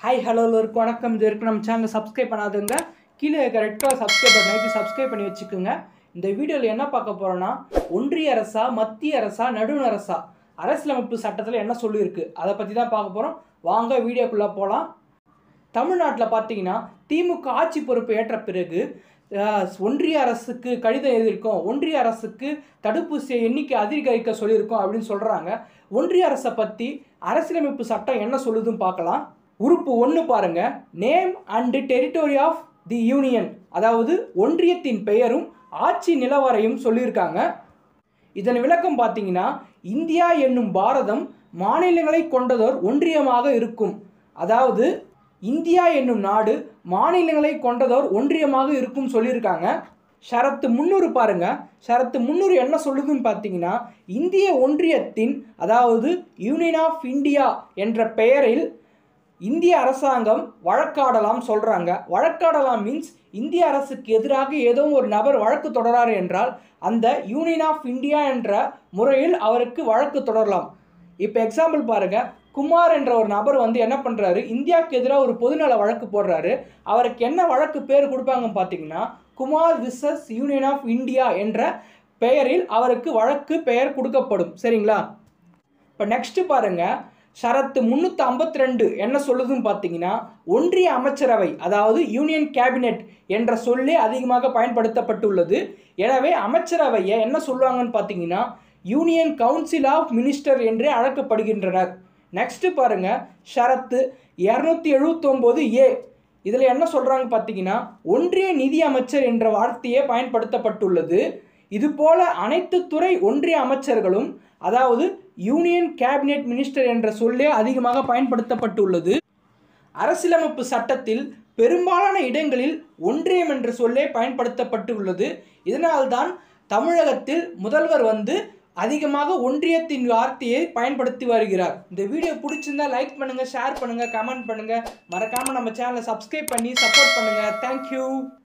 hi hello எல்லோருக்கும் வணக்கம் இது வரைக்கும் நம்ம சேனலை சப்ஸ்கிரைப் பண்ணாதுங்க கீழே இருக்க ரெட் கலர் சப்ஸ்கிரைப் பட்டன் நைட்டு சப்ஸ்கிரைப் பண்ணி வச்சுக்கோங்க இந்த வீடியோவில் என்ன பார்க்க போகிறோன்னா ஒன்றிய அரசா மத்திய அரசா நடுவண் அரசா அரசியலமைப்பு சட்டத்தில் என்ன சொல்லியிருக்கு அதை பற்றி தான் பார்க்க போகிறோம் வாங்க வீடியோக்குள்ளே போகலாம் தமிழ்நாட்டில் பார்த்தீங்கன்னா திமுக ஆட்சி பொறுப்பு ஏற்ற பிறகு அஹ், ஒன்றிய அரசுக்கு கடிதம் எழுதியிருக்கோம் ஒன்றிய அரசுக்கு தடுப்பூசியை எண்ணிக்கை அதிகரிக்க சொல்லியிருக்கோம் அப்படின்னு சொல்கிறாங்க ஒன்றிய அரசை பற்றி அரசியலமைப்பு சட்டம் என்ன சொல்லுதுன்னு பார்க்கலாம் உறுப்பு ஒன்று பாருங்க name and territory of the union அதாவது ஒன்றியத்தின் பெயரும் ஆட்சி நிலவரையும் சொல்லியிருக்காங்க இதன் விளக்கம் பார்த்தீங்கன்னா இந்தியா என்னும் பாரதம் மாநிலங்களை கொண்டதோர் ஒன்றியமாக இருக்கும் அதாவது இந்தியா என்னும் நாடு மாநிலங்களை கொண்டதோர் ஒன்றியமாக இருக்கும் சொல்லியிருக்காங்க ஷரத்து முந்நூறு பாருங்க ஷரத்து முந்நூறு என்ன சொல்லுதுன்னு பார்த்தீங்கன்னா இந்திய ஒன்றியத்தின் அதாவது யூனியன் ஆஃப் இந்தியா என்ற பெயரில் இந்திய அரசாங்கம் வழக்காடலாம் சொல்கிறாங்க வழக்காடலாம் மீன்ஸ் இந்திய அரசுக்கு எதிராக ஏதோ ஒரு நபர் வழக்கு தொடராரு என்றால் அந்த யூனியன் ஆஃப் இந்தியா என்ற முறையில் அவருக்கு வழக்கு தொடரலாம் இப்போ எக்ஸாம்பிள் பாருங்க குமார் என்ற ஒரு நபர் வந்து என்ன பண்ணுறாரு இந்தியாவுக்கு எதிராக ஒரு பொதுநல வழக்கு போடுறாரு அவருக்கு என்ன வழக்கு பேர் கொடுப்பாங்கன்னு பார்த்தீங்கன்னா Kumar versus union of India என்ற பெயரில் அவருக்கு வழக்கு பெயர் கொடுக்கப்படும் சரிங்களா இப்போ நெக்ஸ்ட் பாருங்க ஷரத்து முந்நூற்றி ஐம்பத்தி ரெண்டு என்ன சொல்லுதுன்னு பார்த்தீங்கன்னா ஒன்றிய அமைச்சரவை அதாவது யூனியன் கேபினெட் என்ற சொல்லே அதிகமாக பயன்படுத்தப்பட்டுள்ளது எனவே அமைச்சரவையை என்ன சொல்லுவாங்கன்னு பார்த்தீங்கன்னா யூனியன் கவுன்சில் ஆஃப் மினிஸ்டர் என்றே அழைக்கப்படுகின்றனர் நெக்ஸ்ட் பாருங்க ஷரத்து இரநூத்தி எழுபத்தொம்போது ஏ இதில் என்ன சொல்கிறாங்க பார்த்தீங்கன்னா ஒன்றிய நிதி அமைச்சர் என்ற வார்த்தையே பயன்படுத்தப்பட்டுள்ளது இதுபோல அனைத்து துறை ஒன்றிய அமைச்சர்களும் அதாவது யூனியன் கேபினெட் மினிஸ்டர் என்ற சொல்லே அதிகமாக பயன்படுத்தப்பட்டுள்ளது அரசியலமைப்பு சட்டத்தில் பெரும்பாலான இடங்களில் ஒன்றியம் என்ற சொல்லே பயன்படுத்தப்பட்டுள்ளது இதனால்தான் தமிழகத்தில் முதல்வர் வந்து அதிகமாக ஒன்றியத்தின் வார்த்தையை பயன்படுத்தி வருகிறார் இந்த வீடியோ பிடிச்சிருந்தா லைக் பண்ணுங்க ஷேர் பண்ணுங்க கமெண்ட் பண்ணுங்க மறக்காம நம்ம சேனலை சப்ஸ்கிரைப் பண்ணி சப்போர்ட் பண்ணுங்க தேங்க்யூ